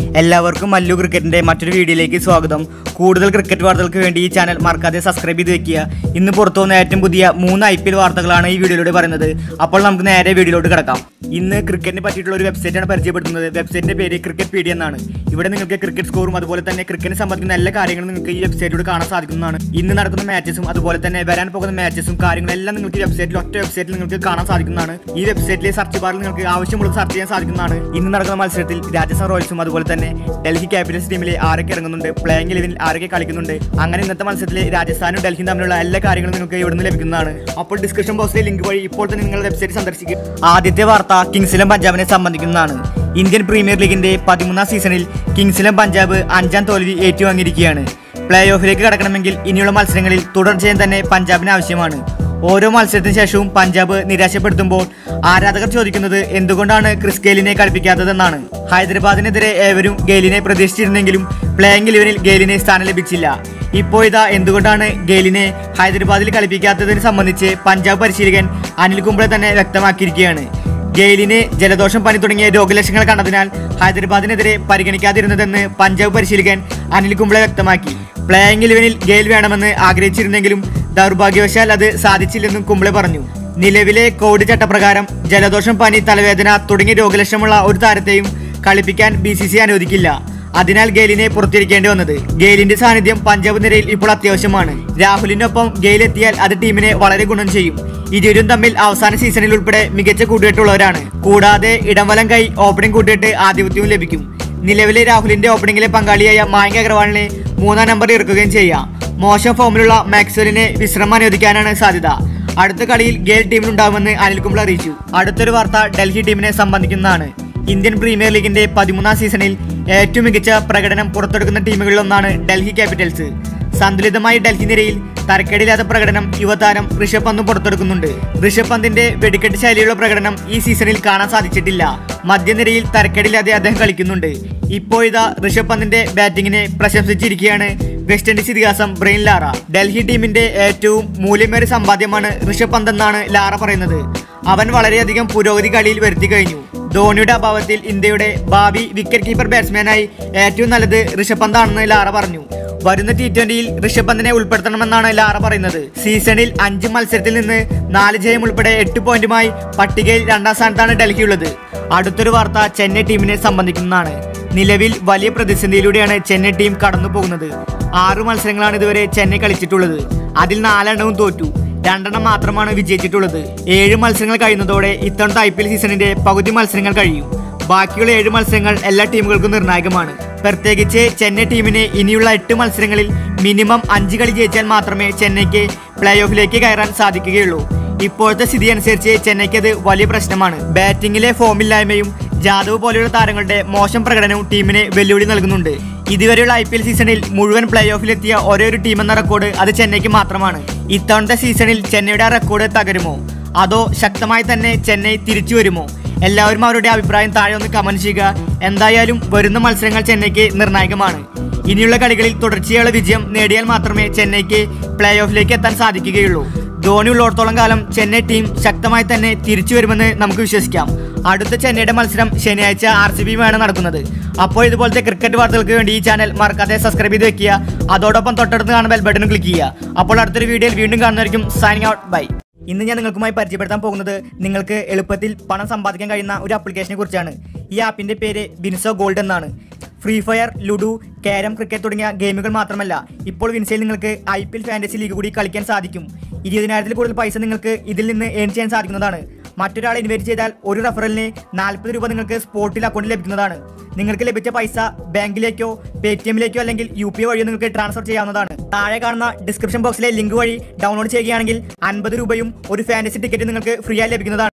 എല്ലാവർക്കും മല്ലു ക്രിക്കറ്റിന്റെ മറ്റൊരു വീഡിയോയിലേക്ക് സ്വാഗതം കൂടുതൽ ക്രിക്കറ്റ് വാർത്തകൾക്ക് വേണ്ടി ഈ ചാനൽ മറക്കാതെ സബ്സ്ക്രൈബ് ചെയ്ത് വെക്കുക ഇന്ന് പുറത്തു വന്ന ഏറ്റവും പുതിയ മൂന്ന് ഐ പി എൽ വാർത്തകളാണ് ഈ വീഡിയോയിലൂടെ പറയുന്നത് അപ്പോൾ നമുക്ക് നേരെ വീഡിയോയിലോട്ട് കിടക്കാം ഇന്ന് ക്രിക്കറ്റിനെ പറ്റിയിട്ടുള്ള ഒരു വെബ്സൈറ്റാണ് പരിചയപ്പെടുത്തുന്നത് വെബ്സൈറ്റിന്റെ പേര് ക്രിക്കറ്റ് പീഡിയ എന്നാണ് ഇവിടെ നിങ്ങൾക്ക് ക്രിക്കറ്റ് സ്കോറും അതുപോലെ തന്നെ ക്രിക്കറ്റിനെ സംബന്ധിക്കുന്ന എല്ലാ കാര്യങ്ങളും നിങ്ങൾക്ക് ഈ വെബ്സൈറ്റിലൂടെ കാണാൻ സാധിക്കുന്നതാണ് ഇന്ന് നടക്കുന്ന മാച്ചസും അതുപോലെ തന്നെ വരാൻ പോകുന്ന മാച്ചസും കാര്യങ്ങളെല്ലാം നിങ്ങൾക്ക് ഈ വെബ്സൈറ്റിൽ ഒറ്റ വെബ്സൈറ്റിൽ നിങ്ങൾക്ക് കാണാൻ സാധിക്കുന്നതാണ് ഈ വെബ്സൈറ്റിലെ സെർച്ച് ബാറിൽ നിങ്ങൾക്ക് ആവശ്യമുള്ളത് സെർച്ച് ചെയ്യാൻ സാധിക്കുന്നതാണ് ഇന്ന് നടക്കുന്ന മത്സരത്തിൽ രാജസ്ഥാൻ റോയൽസും അതുപോലെ തന്നെ ഡൽഹി ക്യാപിറ്റൽസ് ടീമിലെ ആരൊക്കെ ഇറങ്ങുന്നുണ്ട് പ്ലേയിങ് ഇലവനിൽ ആരൊക്കെ കളിക്കുന്നുണ്ട് അങ്ങനെ ഇന്നത്തെ മത്സരത്തിൽ രാജസ്ഥാനും ഡൽഹിയും തമ്മിലുള്ള എല്ലാ കാര്യങ്ങളും നിങ്ങൾക്ക് ഇവിടുന്ന് ലഭിക്കുന്നതാണ് അപ്പോൾ ഡിസ്ക്രിപ്ഷൻ ബോക്സിലെ ലിങ്ക് വഴി ഇപ്പോൾ തന്നെ നിങ്ങൾ വെബ്സൈറ്റ് സന്ദർശിക്കുക ആദ്യത്തെ വാർത്ത കിങ്സിലും പഞ്ചാബിനെ സംബന്ധിക്കുന്നതാണ് ഇന്ത്യൻ പ്രീമിയർ ലീഗിന്റെ പതിമൂന്നാം സീസണിൽ കിങ്സിലും പഞ്ചാബ് അഞ്ചാം തോൽവി ഏറ്റുവാങ്ങിയിരിക്കുകയാണ് പ്ലേ ഓഫിലേക്ക് കടക്കണമെങ്കിൽ ഇനിയുള്ള മത്സരങ്ങളിൽ തുടർച്ചയായി തന്നെ പഞ്ചാബിന് ആവശ്യമാണ് ഓരോ മത്സരത്തിന് ശേഷവും പഞ്ചാബ് നിരാശപ്പെടുത്തുമ്പോൾ ആരാധകർ ചോദിക്കുന്നത് എന്തുകൊണ്ടാണ് ക്രിസ് ഗെയിലിനെ കളിപ്പിക്കാത്തതെന്നാണ് ഹൈദരാബാദിനെതിരെ ഏവരും ഗെയിലിനെ പ്രതീക്ഷിച്ചിരുന്നെങ്കിലും പ്ലേയിങ് ഇലവനിൽ ഗെയിലിന് സ്ഥാനം ലഭിച്ചില്ല ഇപ്പോൾ ഇതാ എന്തുകൊണ്ടാണ് ഗെയിലിനെ ഹൈദരാബാദിൽ കളിപ്പിക്കാത്തതിനെ സംബന്ധിച്ച് പഞ്ചാബ് പരിശീലകൻ അനിൽ കുംബ്ലെ തന്നെ വ്യക്തമാക്കിയിരിക്കുകയാണ് ഗെയിലിന് ജലദോഷം പനി തുടങ്ങിയ രോഗലക്ഷണങ്ങൾ കണ്ടതിനാൽ ഹൈദരാബാദിനെതിരെ പരിഗണിക്കാതിരുന്നതെന്ന് പഞ്ചാബ് പരിശീലകൻ അനിൽ കുംബ്ലെ വ്യക്തമാക്കി പ്ലേയിങ് ഇലവനിൽ ഗെയിൽ വേണമെന്ന് ആഗ്രഹിച്ചിരുന്നെങ്കിലും ദൗർഭാഗ്യവശാൽ അത് സാധിച്ചില്ലെന്നും കുംബ്ലെ പറഞ്ഞു നിലവിലെ കോവിഡ് ചട്ടപ്രകാരം ജലദോഷം പനി തലവേദന തുടങ്ങിയ രോഗലക്ഷണമുള്ള ഒരു താരത്തെയും കളിപ്പിക്കാൻ ബി സി സി അനുവദിക്കില്ല അതിനാൽ ഗെയിലിനെ പുറത്തിരിക്കേണ്ടി വന്നത് ഗെയിലിന്റെ സാന്നിധ്യം പഞ്ചാബ് നിരയിൽ ഇപ്പോൾ അത്യാവശ്യമാണ് രാഹുലിനൊപ്പം ഗെയിൽ എത്തിയാൽ അത് ടീമിനെ വളരെ ഗുണം ചെയ്യും ഇരുവരും തമ്മിൽ അവസാന സീസണിൽ ഉൾപ്പെടെ മികച്ച കൂട്ടുകെട്ടുള്ളവരാണ് കൂടാതെ ഇടംവലം കൈ ഓപ്പണിംഗ് കൂട്ടുകെട്ട് ആധിപത്യവും ലഭിക്കും നിലവിലെ രാഹുലിന്റെ ഓപ്പണിംഗിലെ പങ്കാളിയായ മായങ്ക അഗർവാളിനെ മൂന്നാം നമ്പർ ഇറക്കുകയും ചെയ്യാം മോശം ഫോമിലുള്ള മാക്സ്വലിനെ വിശ്രമം അനുവദിക്കാനാണ് സാധ്യത അടുത്ത കളിയിൽ ഗെയിൽ ടീമിലുണ്ടാകുമെന്ന് അനിൽ കുംബ്ല അറിയിച്ചു അടുത്തൊരു വാർത്ത ഡൽഹി ടീമിനെ സംബന്ധിക്കുന്നതാണ് ഇന്ത്യൻ പ്രീമിയർ ലീഗിന്റെ പതിമൂന്നാം സീസണിൽ ഏറ്റവും മികച്ച പ്രകടനം പുറത്തെടുക്കുന്ന ടീമുകളിലൊന്നാണ് ഡൽഹി ക്യാപിറ്റൽസ് സന്തുലിതമായ ഡൽഹി നിരയിൽ തരക്കേടില്ലാത്ത പ്രകടനം യുവതാരം ഋഷഭ് പന്തും പുറത്തെടുക്കുന്നുണ്ട് ഋഷഭ് പന്തിന്റെ വെടിക്കെട്ട് ശൈലിയുള്ള പ്രകടനം ഈ സീസണിൽ കാണാൻ സാധിച്ചിട്ടില്ല മധ്യനിരയിൽ തരക്കേടില്ലാതെ അദ്ദേഹം കളിക്കുന്നുണ്ട് ഇപ്പോൾ ഇതാ ഋഷഭ് പന്തിന്റെ ബാറ്റിങ്ങിനെ പ്രശംസിച്ചിരിക്കുകയാണ് വെസ്റ്റ് ഇൻഡീസ് ഇതിഹാസം ബ്രെയിൻ ലാറ ഡൽഹി ടീമിന്റെ ഏറ്റവും മൂല്യമേറിയ സമ്പാദ്യമാണ് ഋഷഭ് പന്ത് എന്നാണ് ലാറ പറയുന്നത് അവൻ വളരെയധികം പുരോഗതി കളിയിൽ വരുത്തി കഴിഞ്ഞു ധോണിയുടെ അഭാവത്തിൽ ഇന്ത്യയുടെ ഭാവി വിക്കറ്റ് കീപ്പർ ബാറ്റ്സ്മാനായി ഏറ്റവും നല്ലത് ഋഷഭ് പന്താണെന്ന് ലാറ പറഞ്ഞു വരുന്ന ടി ട്വന്റിയിൽ ഋഷഭ് പന്തിനെ ഉൾപ്പെടുത്തണമെന്നാണ് ലാറ പറയുന്നത് സീസണിൽ അഞ്ച് മത്സരത്തിൽ നിന്ന് നാല് ജയം ഉൾപ്പെടെ എട്ട് പോയിന്റുമായി പട്ടികയിൽ രണ്ടാം സ്ഥാനത്താണ് ഡൽഹിയുള്ളത് അടുത്തൊരു വാർത്ത ചെന്നൈ ടീമിനെ സംബന്ധിക്കുന്നതാണ് നിലവിൽ വലിയ പ്രതിസന്ധിയിലൂടെയാണ് ചെന്നൈ ടീം കടന്നു പോകുന്നത് ആറു മത്സരങ്ങളാണ് ഇതുവരെ ചെന്നൈ കളിച്ചിട്ടുള്ളത് അതിൽ നാലെണ്ണവും തോറ്റു രണ്ടെണ്ണം മാത്രമാണ് വിജയിച്ചിട്ടുള്ളത് ഏഴ് മത്സരങ്ങൾ കഴിയുന്നതോടെ ഇത്തവണത്തെ ഐ പി എൽ സീസണിന്റെ പകുതി മത്സരങ്ങൾ കഴിയും ബാക്കിയുള്ള ഏഴ് മത്സരങ്ങൾ എല്ലാ ടീമുകൾക്കും നിർണായകമാണ് പ്രത്യേകിച്ച് ചെന്നൈ ടീമിന് ഇനിയുള്ള എട്ട് മത്സരങ്ങളിൽ മിനിമം അഞ്ച് കളി ജയിച്ചാൽ മാത്രമേ ചെന്നൈക്ക് പ്ലേ ഓഫിലേക്ക് കയറാൻ സാധിക്കുകയുള്ളൂ ഇപ്പോഴത്തെ സ്ഥിതി അനുസരിച്ച് ചെന്നൈക്ക് അത് വലിയ പ്രശ്നമാണ് ബാറ്റിംഗിലെ ഫോമില്ലായ്മയും ജാദവ് പോലെയുള്ള താരങ്ങളുടെ മോശം പ്രകടനവും ടീമിന് വെല്ലുവിളി നൽകുന്നുണ്ട് ഇതുവരെയുള്ള ഐ പി എൽ സീസണിൽ മുഴുവൻ പ്ലേ ഓഫിലെത്തിയ ഒരേ ഒരു ടീം എന്ന റെക്കോർഡ് അത് ചെന്നൈക്ക് മാത്രമാണ് ഇത്തവണത്തെ സീസണിൽ ചെന്നൈയുടെ ആ റെക്കോർഡ് തകരുമോ അതോ ശക്തമായി തന്നെ ചെന്നൈ തിരിച്ചു വരുമോ എല്ലാവരും അവരുടെ അഭിപ്രായം താഴെ ഒന്ന് കമന്റ് ചെയ്യുക എന്തായാലും വരുന്ന മത്സരങ്ങൾ ചെന്നൈക്ക് നിർണായകമാണ് ഇനിയുള്ള കളികളിൽ തുടർച്ചയായുള്ള വിജയം നേടിയാൽ മാത്രമേ ചെന്നൈക്ക് പ്ലേ ഓഫിലേക്ക് എത്താൻ സാധിക്കുകയുള്ളൂ ധോണി ഉള്ളിടത്തോളം കാലം ചെന്നൈ ടീം ശക്തമായി തന്നെ തിരിച്ചു വരുമെന്ന് നമുക്ക് വിശ്വസിക്കാം അടുത്ത ചെന്നൈയുടെ മത്സരം ശനിയാഴ്ച ആർ സി ബിയുമാണ് നടക്കുന്നത് അപ്പോൾ ഇതുപോലത്തെ ക്രിക്കറ്റ് വാർത്തകൾക്ക് വേണ്ടി ഈ ചാനൽ മറക്കാതെ സബ്സ്ക്രൈബ് ചെയ്ത് വെക്കുക അതോടൊപ്പം തൊട്ടടുത്ത് കാണുന്ന ബെൽ ബട്ടൺ ക്ലിക്ക് ചെയ്യുക അപ്പോൾ അടുത്തൊരു വീഡിയോയിൽ വീണ്ടും കാണുന്നതായിരിക്കും സൈനിങ് ഔട്ട് ബൈ ഇന്ന് ഞാൻ നിങ്ങൾക്കുമായി പരിചയപ്പെടുത്താൻ പോകുന്നത് നിങ്ങൾക്ക് എളുപ്പത്തിൽ പണം സമ്പാദിക്കാൻ കഴിയുന്ന ഒരു ആപ്ലിക്കേഷനെ കുറിച്ചാണ് ഈ ആപ്പിന്റെ പേര് വിൻസോ ഗോൾഡ് എന്നാണ് free fire ludo carrom cricket തുടങ്ങിയ ഗെയിമുകൾ മാത്രമല്ല ഇപ്പോൾ വിൻസയിൽ നിങ്ങൾക്ക് I P L fantasy league കൂടി കളിക്കാൻ സാധിക്കും ഇരുപതിനായിരത്തിൽ കൂടുതൽ പൈസ നിങ്ങൾക്ക് ഇതിൽ നിന്ന് ഏൺ ചെയ്യാൻ സാധിക്കുന്നതാണ് മറ്റൊരാളെ ഇൻവൈറ്റ് ചെയ്താൽ ഒരു റഫറലിന് നാൽപ്പത് രൂപ നിങ്ങൾക്ക് സ്പോട്ടിൽ അക്കൗണ്ടിൽ ലഭിക്കുന്നതാണ് നിങ്ങൾക്ക് ലഭിച്ച പൈസ ബാങ്കിലേക്കോ പേ ടി എമ്മിലേക്കോ അല്ലെങ്കിൽ യു പി വഴിയോ നിങ്ങൾക്ക് ട്രാൻസ്ഫർ ചെയ്യാവുന്നതാണ് താഴെ കാണുന്ന ഡിസ്ക്രിപ്ഷൻ ബോക്സിലെ ലിങ്ക് വഴി ഡൗൺലോഡ് ചെയ്യുകയാണെങ്കിൽ അൻപത് രൂപയും ഒരു ഫാന്റസി ടിക്കറ്റ് നിങ്ങൾക്ക് ഫ്രീ ആയി ലഭിക്കുന്നതാണ്